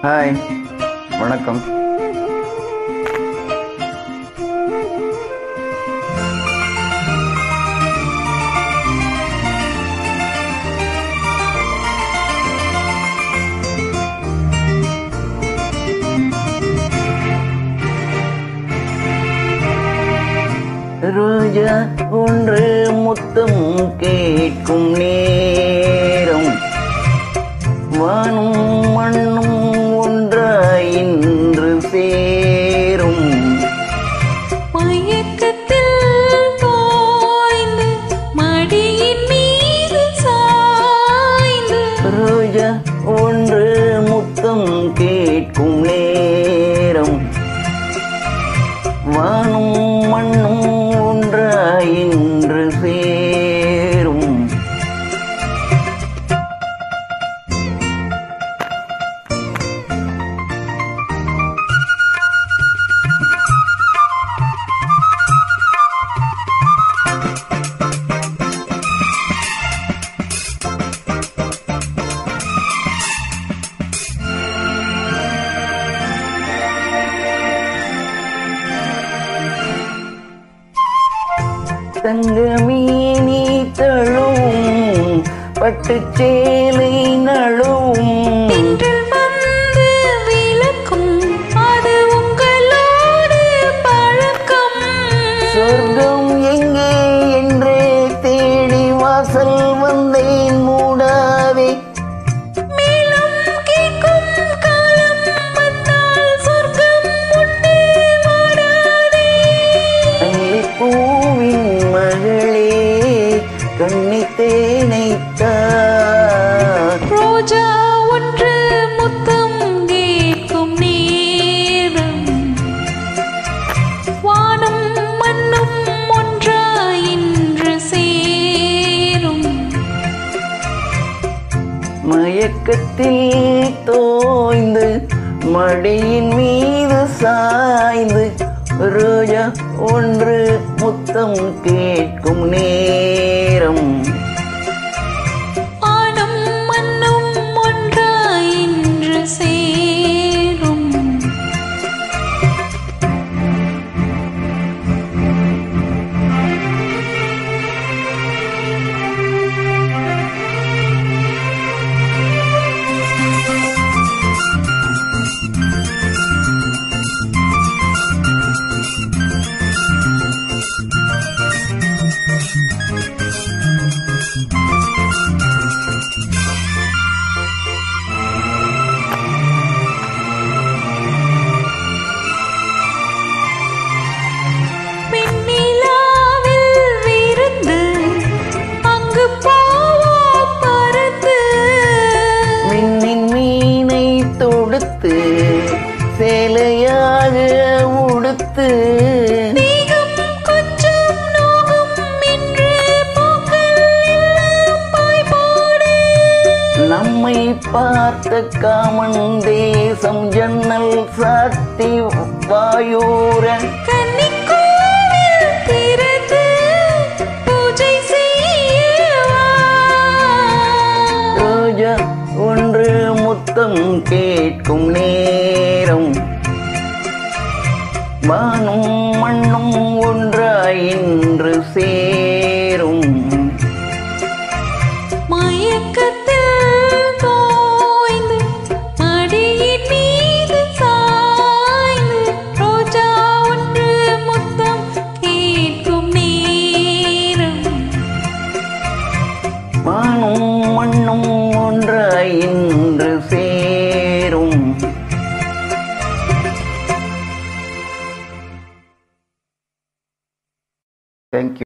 hi வணக்கம் ரோஜா ஒன்று முத்தம் கேட்கும் நேரம் வானும் மண்ணும் ஒன்றாய் இன்று சேரும் மயக்கத்தில் தோய்ந்து மடியின் மீது சாய்ந்து ரோஜா ஒன்று முத்தம் கேட்கும் நேரம் வானும் மண்ணும் ஒன்றாய் இன்று சேரும் தங்கமீனி தழுவும் பட்டுச் சேலை நழுவும் தென்றல் வந்து விளக்கும் அது உங்களோடு பழக்கம் சொர்க்கம் எங்கே என்றே தேடி வாசல் வந்தேன் மூடாதே மேலும் கேட்கும் காலம் வந்தால் சொர்க்கம் உண்டு வாராதே அள்ளி பூவின் மகளே கண்ணி தேனைத்தா ரோஜா ஒன்று முத்தம் கேட்கும் நேரம் வானம் மண்ணும் ஒன்றாய் இன்று சேரும் மயக்கத்தில் தோய்ந்து மடியின் மீது சாய்ந்து ரோஜா ஒன்று முத்தம் கேட்கும் நேரம் வானம் மண்ணும் ஒன்றாய் இன்று சேரும் வெண்ணிலாவில் விருந்து அங்கு போவோம் பறந்து மின்னின் மீனை தொடுத்து சேலையாக உடுத்து மேகம் கொஞ்சம் நோகும் என்று பூக்கள் எல்லாம் பாய் போடு நம்மை பார்த்த காமன் தேசம் ஜன்னல் சாத்தி வாயூர கன்னிக்கோவில் திறந்து பூஜை செய்யவா ரோஜா ஒன்று முத்தம் கேட்கும் நேரம் வானும் மண்ணும் ஒன்றாய் இன்று சேரும் மயக்கத்தில் தோய்ந்து மடியின் மீது சாய்ந்து ரோஜா ஒன்று முத்தம் கேட்கும் நேரம் வானும் மண்ணும் ஒன்றாய் இன்று சேரும் தேங்க்யூ